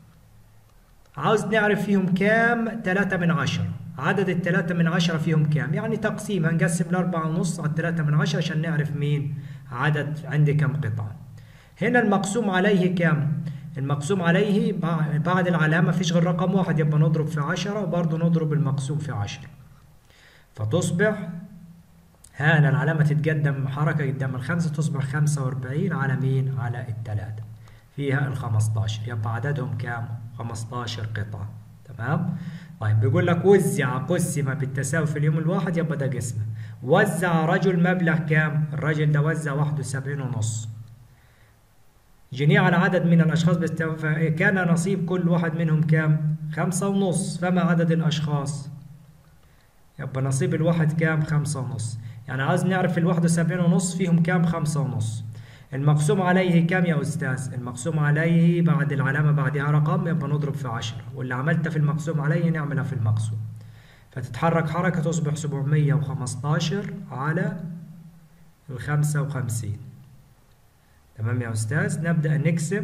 Speaker 1: عاوز نعرف فيهم كام تلاتة من عشرة عدد التلاتة من عشرة فيهم كام يعني تقسيم هنقسم الأربعة ونص على التلاتة من عشرة عشان نعرف مين عدد عندي كم قطعة هنا المقسوم عليه كام المقسوم عليه بعد العلامة فيش غير رقم واحد يبقى نضرب في عشرة وبرضه نضرب المقسوم في عشرة فتصبح هنا العلامة تتقدم حركة قدام الخمسة تصبح 45 على مين؟ على الثلاثة فيها ال 15 يبقى عددهم كام؟ 15 قطعة تمام؟ طيب بيقول لك وزع قسم بالتساوي في اليوم الواحد يبقى ده قسمه وزع رجل مبلغ كام؟ الرجل ده وزع 71 ونص جميع على عدد من الأشخاص كان نصيب كل واحد منهم كام؟ خمسة ونص فما عدد الأشخاص؟ يبقى نصيب الواحد كام؟ خمسة ونص يعني عايز نعرف الواحد وسبعين ونص فيهم كام؟ خمسة ونص المقسوم عليه كام يا أستاذ؟ المقسوم عليه بعد العلامة بعدها رقم يبقى نضرب في عشرة واللي عملته في المقسوم عليه نعملها في المقسوم فتتحرك حركة تصبح سبعمية وخمستاشر على الخمسة وخمسين تمام يا أستاذ نبدأ نقسم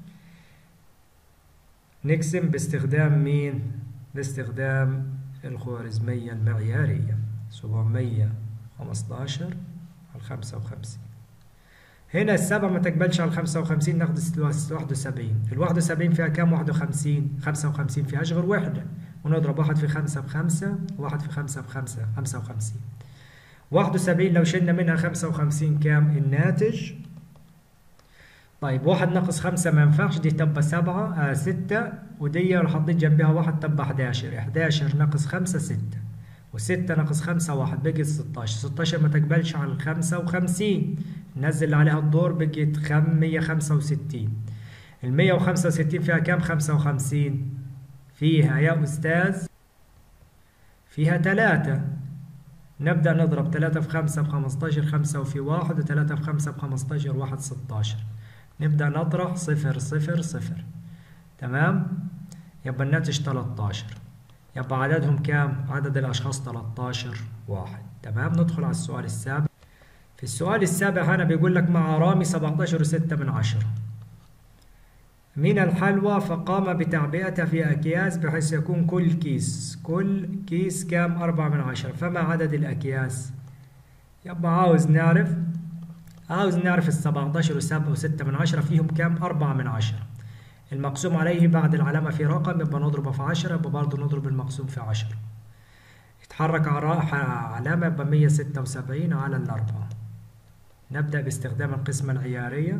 Speaker 1: نقسم باستخدام مين؟ باستخدام الخوارزمية المعيارية سبعمية خمستاشر على خمسة وخمسين هنا السبعة ما تقبلش على الخمسة وخمسين ناخد واحد وسبعين الواحد وسبعين فيها كام واحد وخمسين خمسة وخمسين فيهاش غير وحدة ونضرب واحد في خمسة بخمسة واحد في خمسة بخمسة خمسة وخمسين واحد وسبعين لو شلنا منها خمسة وخمسين كام الناتج طيب واحد ناقص خمسة ما ينفعش دي تبقى سبعة آه ستة ودي لو حطيت جنبها واحد تبقى حداشر حداشر ناقص خمسة ستة وستة ناقص خمسة واحد بقت ستاشر ستاشر ما تقبلش على الخمسة وخمسين نزل عليها الدور بقت خم مية خمسة وستين المية وخمسة وستين فيها كام خمسة وخمسين فيها يا أستاذ فيها تلاتة نبدأ نضرب تلاتة في خمسة بخمستاشر خمسة وفي واحد وتلاتة في خمسة بخمستاشر واحد ستاشر نبدأ نطرح صفر صفر صفر تمام يبقى الناتج 13 يبقى عددهم كام عدد الأشخاص 13 واحد تمام ندخل على السؤال السابع في السؤال السابع هنا بيقول لك مع رامي 17 وستة من عشرة من الحلوى فقام بتعبئتها في أكياس بحيث يكون كل كيس كل كيس كام أربعة من عشرة فما عدد الأكياس يبقى عاوز نعرف عاوز نعرف السبعتاشر وسبعة وستة من عشرة فيهم كام أربعة من عشرة المقسوم عليه بعد العلامة في رقم يبقى نضربه في عشرة يبقى برضه نضرب المقسوم في عشرة يتحرك علامة يبقى مية ستة وسبعين على الأربعة نبدأ باستخدام القسمة العيارية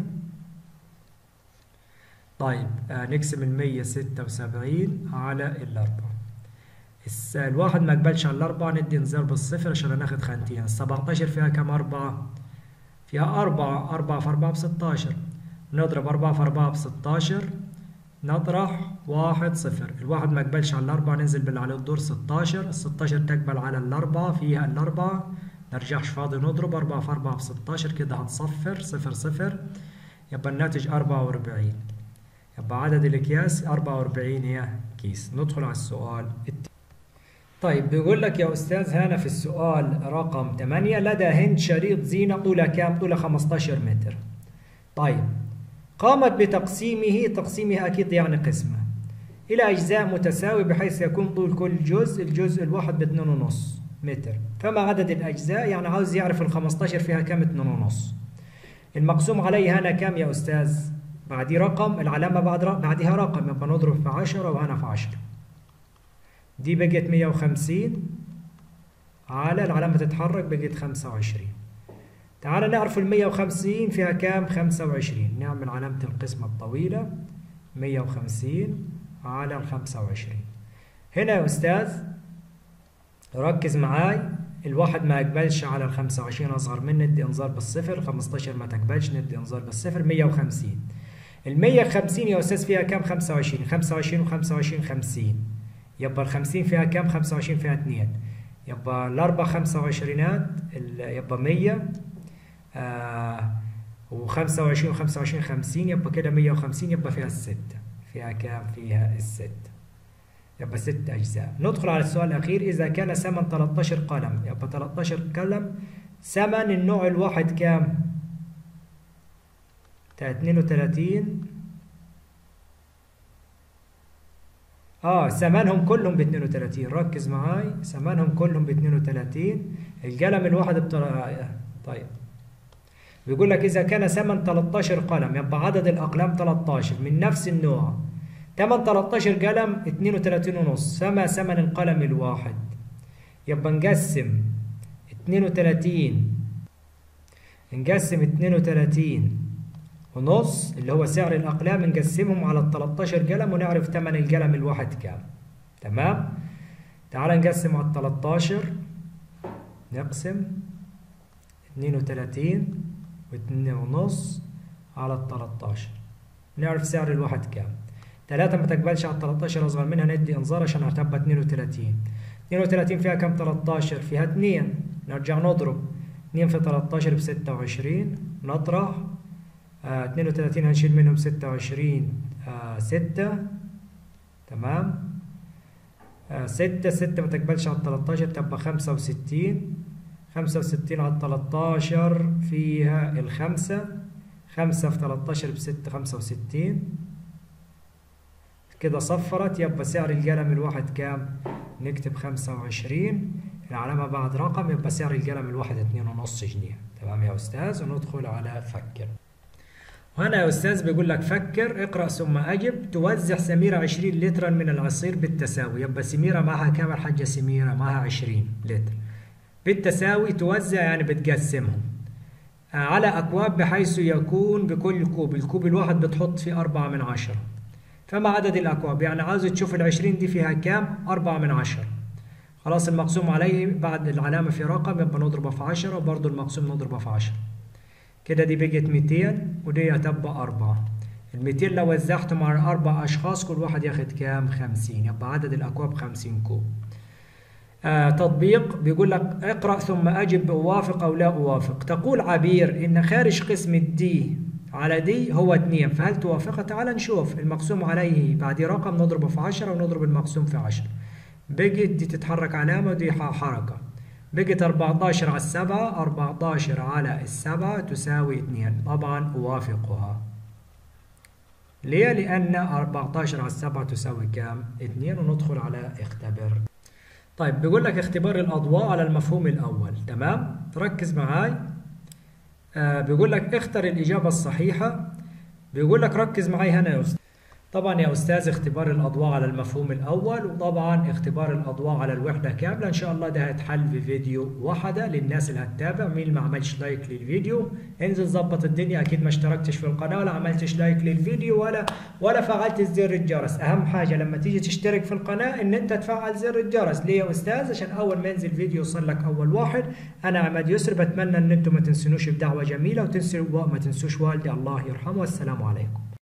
Speaker 1: طيب آه نقسم المية ستة وسبعين على الأربعة الواحد ما يقبلش على الأربعة ندي انذار بالصفر عشان ناخد خانتين السبعتاشر فيها كام أربعة؟ فيها أربعة أربعة في أربعة بستاشر نضرب أربعة في أربعة بستاشر نطرح واحد صفر الواحد ما يقبلش على الأربعة ننزل باللي على الدور ستاشر الستاشر تقبل على الأربعة فيها الأربعة نرجعش فاضي نضرب أربعة في أربعة بستاشر كده هتصفر صفر صفر يبقى الناتج أربعة وأربعين يبقى عدد الأكياس أربعة وأربعين هي كيس ندخل على السؤال التاني طيب بيقول لك يا أستاذ هنا في السؤال رقم 8 لدى هند شريط زينة طولها كام؟ طولها 15 متر. طيب قامت بتقسيمه تقسيمه أكيد يعني قسمة إلى أجزاء متساوية بحيث يكون طول كل جزء الجزء الواحد باتنين ونص متر فما عدد الأجزاء يعني عاوز يعرف ال 15 فيها كام اتنين ونص المقسوم عليه هنا كام يا أستاذ؟ بعديه رقم العلامة بعد بعدها رقم يبقى نضرب في 10 وهنا في 10 دي بقت 150 على العلامة تتحرك بقت 25 تعال نعرف ال 150 فيها كام 25 نعمل علامة القسمة الطويلة 150 على ال 25 هنا يا أستاذ ركز معاي الواحد ما يقبلش على ال 25 أصغر منه ندي إنذار بالصفر 15 ما تقبلش ندي إنذار بالصفر 150 ال 150 يا أستاذ فيها كام 25 25 و25 50 يبقى ال 50 فيها كام 25 فيها 2 يبقى الأربع 25 يبقى 100 آه و25 و25 50 يبقى كده 150 يبقى فيها الستة فيها كام فيها الستة يبقى ست أجزاء ندخل على السؤال الأخير إذا كان ثمن 13 قلم يبقى 13 قلم ثمن النوع الواحد كام 32 اه ثمنهم كلهم ب 32 ركز معاي ثمنهم كلهم ب 32 القلم الواحد بتر... طيب بيقول لك إذا كان ثمن 13 قلم يبقى عدد الأقلام 13 من نفس النوع ثمن 13 قلم 32 ونص فما ثمن القلم الواحد يبقى نقسم 32 نقسم 32 ونص اللي هو سعر الأقلام نقسمهم على ال 13 قلم ونعرف ثمن القلم الواحد كام تمام تعال نقسم على ال 13 نقسم 32 و2 ونص على ال 13 نعرف سعر الواحد كام 3 ما تقبلش على ال 13 أصغر منها ندي إنذار عشان هتبقى 32 32 فيها كام 13 فيها 2 نرجع نضرب 2 في 13 ب 26 نطرح آه 32 هنشيل منهم 26 آه 6 تمام آه 6 6 ما تقبلش على 13 تبقى 65 65 على 13 فيها الخمسة 5 في 13 ب 6 65 كده صفرت يبقى سعر القلم الواحد كام؟ نكتب 25 العلامة بعد رقم يبقى سعر القلم الواحد 2.5 جنيه تمام يا أستاذ وندخل على فكر وهنا يا أستاذ بيقول لك فكر اقرأ ثم أجب توزع سميرة 20 لترا من العصير بالتساوي يبقى سميرة معها كام الحاجة سميرة معها 20 لتر بالتساوي توزع يعني بتقسمهم على أكواب بحيث يكون بكل كوب الكوب الواحد بتحط فيه أربعة من عشرة فما عدد الأكواب يعني عاوز تشوف العشرين دي فيها كام أربعة من عشرة خلاص المقسوم عليه بعد العلامة في رقم يبقى نضربها في عشرة وبرضه المقسوم نضربها في عشرة كده دي بقت 200 ودي هتبقى أربعة ال 200 لو وزعتهم على أربع أشخاص كل واحد ياخد كام 50 يبقى عدد الأكواب 50 كوب آه تطبيق بيقول لك اقرأ ثم أجب أوافق أو لا أوافق تقول عبير إن خارج قسم الدي على دي هو 2 فهل توافقها تعال نشوف المقسوم عليه بعد رقم نضربه في 10 ونضرب المقسوم في 10 بقت دي تتحرك علامة ودي حركة بقت 14 على السبعة 14 على السبعة تساوي 2 طبعا أوافقها ليه؟ لأن 14 على السبعة تساوي كام؟ 2 وندخل على اختبر طيب بيقول لك اختبار الأضواء على المفهوم الأول تمام؟ تركز معاي آه بيقول لك اختر الإجابة الصحيحة بيقول لك ركز معاي هنا يا أستاذ طبعا يا أستاذ اختبار الأضواء على المفهوم الأول وطبعا اختبار الأضواء على الوحدة كاملة إن شاء الله ده هيتحل في فيديو وحدة للناس اللي هتتابع مين اللي ما عملش لايك للفيديو انزل ظبط الدنيا أكيد ما اشتركتش في القناة ولا عملتش لايك للفيديو ولا ولا فعلت زر الجرس أهم حاجة لما تيجي تشترك في القناة إن أنت تفعل زر الجرس ليه يا أستاذ عشان أول ما ينزل فيديو يوصل لك أول واحد أنا عماد يسر بتمنى إن أنتم ما تنسونوش بدعوة جميلة وتنسوا ما تنسوش والدي الله يرحمه والسلام عليكم